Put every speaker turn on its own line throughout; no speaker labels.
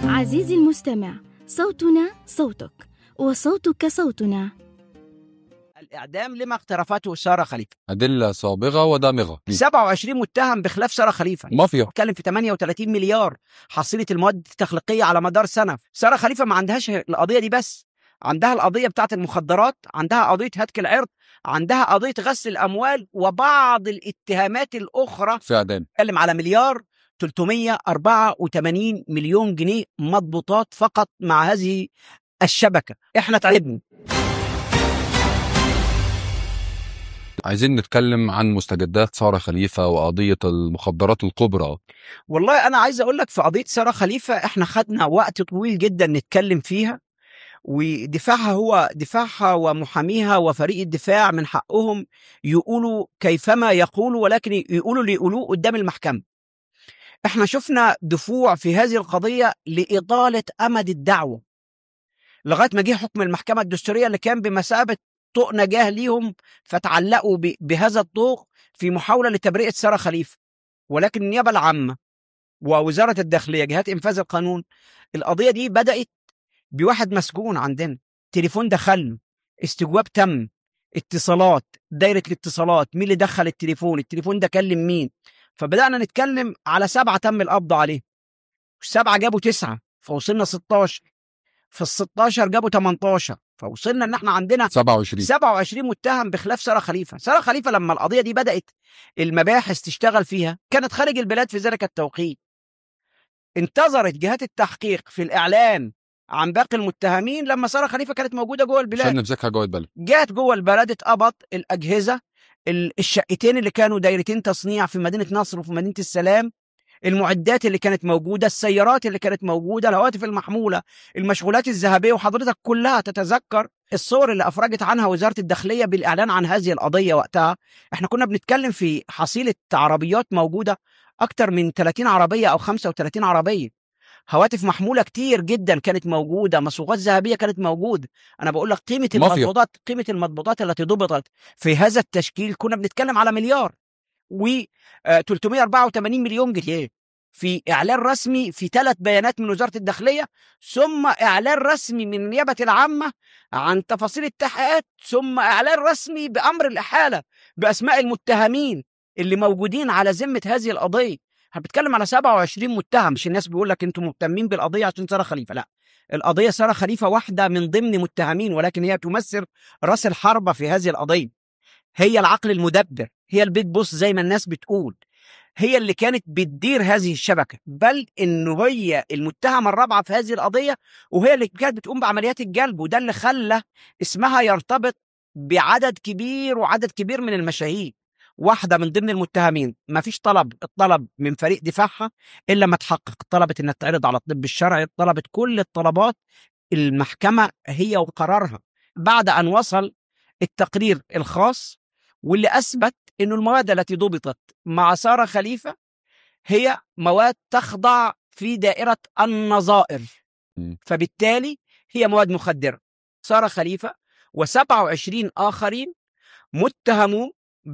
عزيزي المستمع صوتنا صوتك وصوتك صوتنا
الإعدام لما اقترفته سارة خليفة
أدلة صابغة ودامغة
27 متهم بخلاف سارة خليفة
مافيا
بتكلم في 38 مليار حصيلة المواد التخليقية على مدار سنة سارة خليفة ما عندهاش القضية دي بس عندها القضية بتاعت المخدرات عندها قضية هتك العرض عندها قضية غسل الأموال وبعض الاتهامات الأخرى
في إعدام
بتكلم على مليار 384 مليون جنيه مضبوطات فقط مع هذه الشبكة احنا تعبنا
عايزين نتكلم عن مستجدات سارة خليفة وقضية المخدرات الكبرى
والله انا عايز اقول لك في قضيه ساره خليفه احنا خدنا وقت طويل جدا نتكلم فيها ودفاعها هو دفاعها ومحاميها وفريق الدفاع من حقهم يقولوا كيفما يقولوا ولكن يقولوا اللي يقولوه قدام المحكمه. احنا شفنا دفوع في هذه القضيه لاطاله امد الدعوه. لغايه ما جه حكم المحكمه الدستوريه اللي كان بمثابه طوق نجاه ليهم فتعلقوا ب- بهذا الطوق في محاوله لتبرئه ساره خليفه. ولكن النيابه العامه ووزاره الداخليه جهات انفاذ القانون القضيه دي بدات بواحد مسجون عندنا تليفون دخل له استجواب تم اتصالات دايره الاتصالات مين اللي دخل التليفون التليفون ده كلم مين فبدانا نتكلم على سبعه تم القبض عليه السبعه جابوا تسعه فوصلنا 16 في ال 16 جابوا 18 فوصلنا ان احنا عندنا
27
27 متهم بخلاف ساره خليفه، ساره خليفه لما القضيه دي بدات المباحث تشتغل فيها كانت خارج البلاد في ذلك التوقيت. انتظرت جهات التحقيق في الاعلان عن باقي المتهمين لما ساره خليفه كانت موجوده جوه
عشان
البلاد،
نمسكها جوه البلد
جات جوه البلد اتقبض الاجهزه ال- الشقتين اللي كانوا دايرتين تصنيع في مدينه نصر وفي مدينه السلام المعدات اللي كانت موجوده السيارات اللي كانت موجوده الهواتف المحموله المشغولات الذهبيه وحضرتك كلها تتذكر الصور اللي افرجت عنها وزاره الداخليه بالاعلان عن هذه القضيه وقتها احنا كنا بنتكلم في حصيله عربيات موجوده اكتر من 30 عربيه او 35 عربيه هواتف محموله كتير جدا كانت موجوده مصفوفات ذهبيه كانت موجوده انا بقول لك قيمه
مافيا.
المضبوطات قيمه المضبوطات التي ضبطت في هذا التشكيل كنا بنتكلم على مليار و آه، 384 مليون جنيه في اعلان رسمي في ثلاث بيانات من وزاره الداخليه ثم اعلان رسمي من النيابه العامه عن تفاصيل التحقيقات ثم اعلان رسمي بامر الاحاله باسماء المتهمين اللي موجودين على ذمه هذه القضيه احنا بنتكلم على 27 متهم مش الناس بيقول لك انتم مهتمين بالقضيه عشان ساره خليفه لا القضيه ساره خليفه واحده من ضمن متهمين ولكن هي تمثل راس الحربه في هذه القضيه هي العقل المدبر هي البيت بوس زي ما الناس بتقول هي اللي كانت بتدير هذه الشبكه بل انه هي المتهمه الرابعه في هذه القضيه وهي اللي كانت بتقوم بعمليات الجلب وده اللي خلى اسمها يرتبط بعدد كبير وعدد كبير من المشاهير واحده من ضمن المتهمين ما فيش طلب الطلب من فريق دفاعها الا ما تحقق طلبت انها تعرض على الطب الشرعي طلبت كل الطلبات المحكمه هي وقرارها بعد ان وصل التقرير الخاص واللي اثبت انه المواد التي ضبطت مع ساره خليفه هي مواد تخضع في دائره النظائر
م.
فبالتالي هي مواد مخدره ساره خليفه و27 اخرين متهمون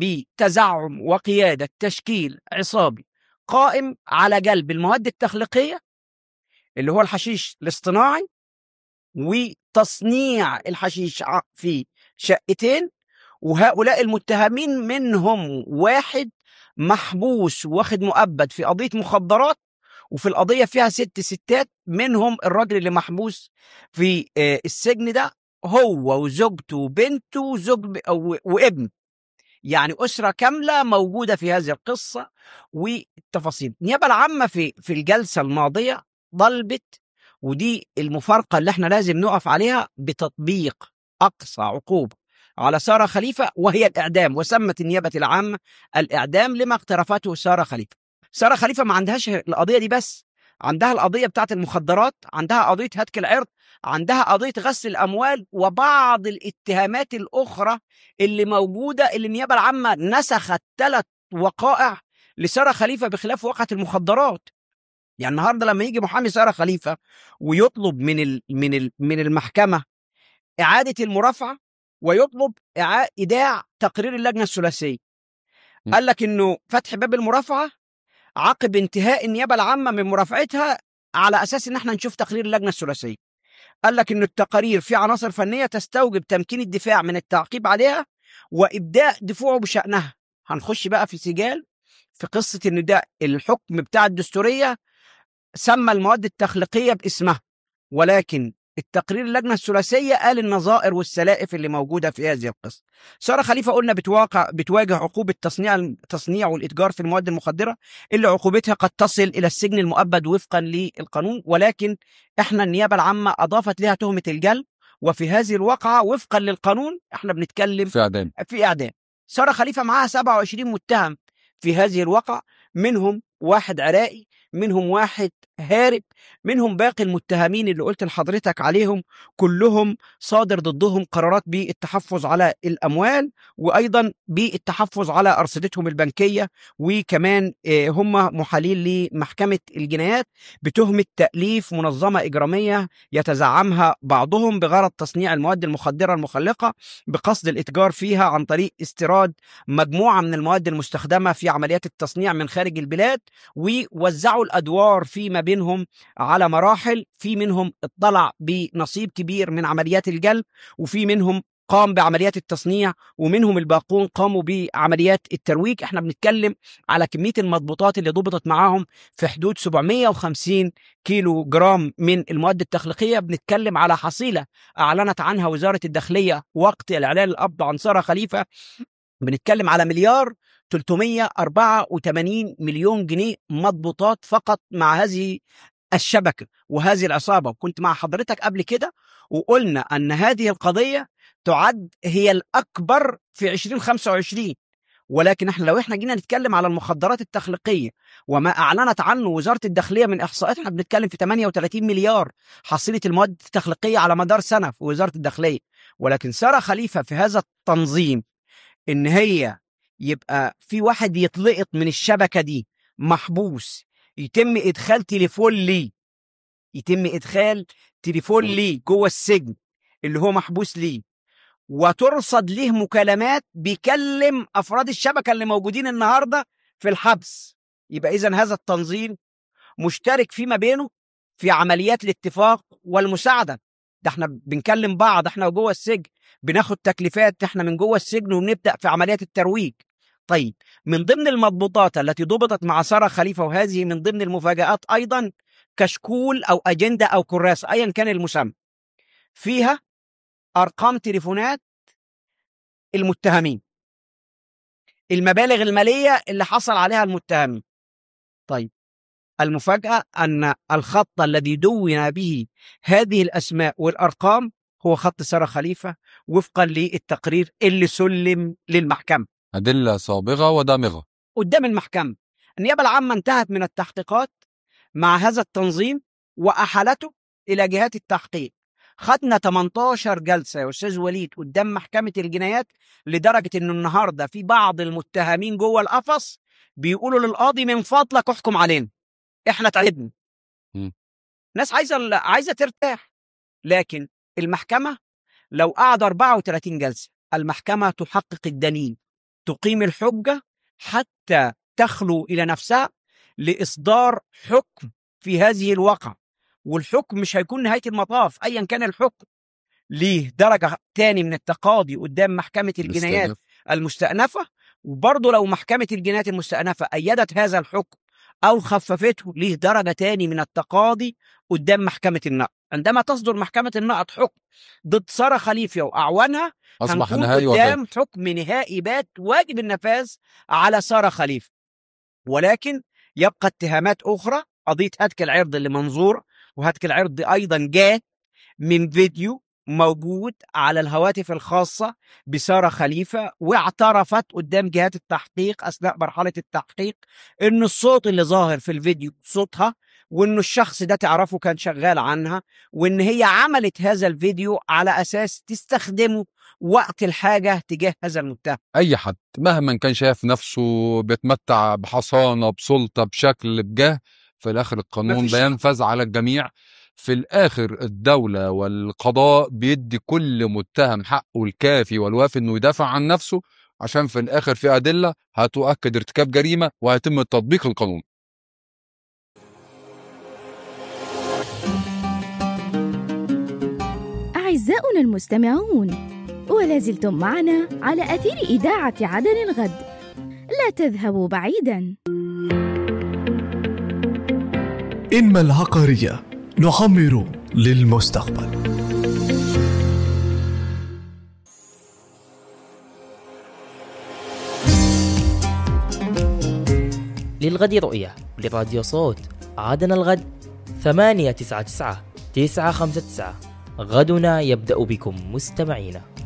بتزعم وقياده تشكيل عصابي قائم على جلب المواد التخليقيه اللي هو الحشيش الاصطناعي وتصنيع الحشيش ع- في شقتين وهؤلاء المتهمين منهم واحد محبوس واخد مؤبد في قضية مخدرات وفي القضية فيها ست ستات منهم الراجل اللي محبوس في آه، السجن ده هو وزوجته وبنته وزوج ب- و- وابن يعني أسرة كاملة موجودة في هذه القصة والتفاصيل النيابة العامة في في الجلسة الماضية طلبت ودي المفارقة اللي احنا لازم نقف عليها بتطبيق أقصى عقوبة على سارة خليفة وهي الإعدام وسمت النيابة العامة الإعدام لما اقترفته سارة خليفة سارة خليفة ما عندهاش القضية دي بس عندها القضية بتاعت المخدرات عندها قضية هتك العرض عندها قضية غسل الأموال وبعض الاتهامات الأخرى اللي موجودة اللي النيابة العامة نسخت ثلاث وقائع لسارة خليفة بخلاف واقعة المخدرات يعني النهارده لما يجي محامي ساره خليفه ويطلب من ال من ال من المحكمه اعاده المرافعه ويطلب إعا- ايداع تقرير اللجنه الثلاثيه
م.
قال لك انه فتح باب المرافعه عقب انتهاء النيابه العامه من مرافعتها على اساس ان احنا نشوف تقرير اللجنه الثلاثيه قال لك ان التقارير في عناصر فنيه تستوجب تمكين الدفاع من التعقيب عليها وابداء دفوعه بشانها هنخش بقى في سجال في قصه ان ده الحكم بتاع الدستوريه سمى المواد التخليقيه باسمها ولكن التقرير اللجنه الثلاثيه قال النظائر والسلائف اللي موجوده في هذه القصه. ساره خليفه قلنا بتواقع بتواجه عقوبه تصنيع التصنيع والاتجار في المواد المخدره اللي عقوبتها قد تصل الى السجن المؤبد وفقا للقانون ولكن احنا النيابه العامه اضافت لها تهمه الجلب وفي هذه الواقعه وفقا للقانون احنا بنتكلم
في اعدام
في اعدام ساره خليفه معاها 27 متهم في هذه الواقعه منهم واحد عراقي منهم واحد هارب منهم باقي المتهمين اللي قلت لحضرتك عليهم كلهم صادر ضدهم قرارات بالتحفظ على الاموال وايضا بالتحفظ على ارصدتهم البنكيه وكمان آه، هم محالين لمحكمه الجنايات بتهمه تاليف منظمه اجراميه يتزعمها بعضهم بغرض تصنيع المواد المخدره المخلقه بقصد الاتجار فيها عن طريق استيراد مجموعه من المواد المستخدمه في عمليات التصنيع من خارج البلاد ووزعوا الادوار فيما بينهم على مراحل في منهم اطلع بنصيب كبير من عمليات الجلب وفي منهم قام بعمليات التصنيع ومنهم الباقون قاموا بعمليات الترويج احنا بنتكلم على كميه المضبوطات اللي ضبطت معاهم في حدود 750 كيلو جرام من المواد التخليقيه بنتكلم على حصيله اعلنت عنها وزاره الداخليه وقت الاعلان القبض عن ساره خليفه بنتكلم على مليار 384 مليون جنيه مضبوطات فقط مع هذه الشبكه وهذه العصابه وكنت مع حضرتك قبل كده وقلنا ان هذه القضيه تعد هي الاكبر في 2025 ولكن احنا لو احنا جينا نتكلم على المخدرات التخليقيه وما اعلنت عنه وزاره الداخليه من احصاءات احنا بنتكلم في 38 مليار حصيله المواد التخليقيه على مدار سنه في وزاره الداخليه ولكن ساره خليفه في هذا التنظيم ان هي يبقى في واحد يتلقط من الشبكه دي محبوس يتم ادخال تليفون ليه يتم ادخال تليفون ليه جوه السجن اللي هو محبوس ليه وترصد ليه مكالمات بيكلم افراد الشبكه اللي موجودين النهارده في الحبس يبقى اذا هذا التنظيم مشترك فيما بينه في عمليات الاتفاق والمساعده ده احنا بنكلم بعض احنا جوه السجن بناخد تكليفات احنا من جوه السجن ونبدا في عمليات الترويج طيب من ضمن المضبوطات التي ضبطت مع ساره خليفه وهذه من ضمن المفاجات ايضا كشكول او اجنده او كراسه ايا كان المسمى فيها ارقام تليفونات المتهمين المبالغ الماليه اللي حصل عليها المتهمين طيب المفاجاه ان الخط الذي دون به هذه الاسماء والارقام هو خط ساره خليفه وفقا للتقرير اللي سلم للمحكمه
ادله صابغه ودامغه
قدام المحكمة النيابة العامة انتهت من التحقيقات مع هذا التنظيم وأحالته إلى جهات التحقيق خدنا 18 جلسة يا أستاذ وليد قدام محكمة الجنايات لدرجة إنه النهاردة في بعض المتهمين جوه القفص بيقولوا للقاضي من فضلك احكم علينا إحنا تعبنا
مم.
ناس عايزة عايزة ترتاح لكن المحكمة لو قعد 34 جلسة المحكمة تحقق الدليل تقيم الحجة حتى تخلو إلى نفسها لإصدار حكم في هذه الواقعة والحكم مش هيكون نهاية المطاف أيا كان الحكم ليه درجة تاني من التقاضي قدام محكمة الجنايات
مستهدف.
المستأنفة وبرضه لو محكمة الجنايات المستأنفة أيدت هذا الحكم أو خففته ليه درجة تاني من التقاضي قدام محكمة النقد عندما تصدر محكمة النقد حكم ضد سارة خليفة وأعوانها
اصبح
هنكون
نهائي وفاة
قدام حكم نهائي بات واجب النفاذ على سارة خليفة ولكن يبقى اتهامات أخرى قضية هتك العرض اللي منظور وهتك العرض أيضا جاء من فيديو موجود على الهواتف الخاصة بسارة خليفة واعترفت قدام جهات التحقيق أثناء مرحلة التحقيق إن الصوت اللي ظاهر في الفيديو صوتها وإنه الشخص ده تعرفه كان شغال عنها وإن هي عملت هذا الفيديو على أساس تستخدمه وقت الحاجة تجاه هذا المتهم
اي حد مهما كان شايف نفسه بيتمتع بحصانه بسلطه بشكل بجاه في الاخر القانون
مفيش
بينفذ على الجميع في الاخر الدوله والقضاء بيدي كل متهم حقه الكافي والوافي انه يدافع عن نفسه عشان في الاخر في ادله هتؤكد ارتكاب جريمه وهيتم تطبيق القانون
أعزاؤنا المستمعون ولا زلتم معنا على أثير إذاعة عدن الغد لا تذهبوا بعيدا
إنما العقارية نعمر للمستقبل
للغد رؤية لراديو صوت عادنا الغد ثمانية تسعة تسعة تسعة خمسة تسعة غدنا يبدأ بكم مستمعينا